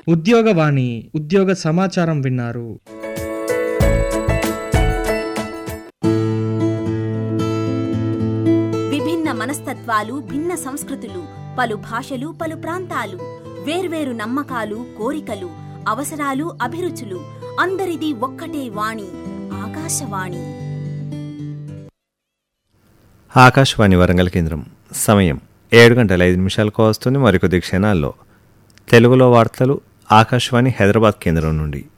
ఉద్యోగవాణి ఉద్యోగ సమాచారం విన్నారు విభిన్న మనస్తత్వాలు భిన్న సంస్కృతులు పలు భాషలు పలు ప్రాంతాలు వేర్వేరు నమ్మకాలు కోరికలు అవసరాలు అభిరుచులు అందరిది ఒక్కటే వాణి ఆకాశవాణి ఆకాశవాణి వరంగల్ కేంద్రం సమయం ఏడు గంటల ఐదు నిమిషాలకు వస్తుంది మరికొద్ది క్షణాల్లో తెలుగులో వార్తలు ఆకాశవాణి హైదరాబాద్ కేంద్రం నుండి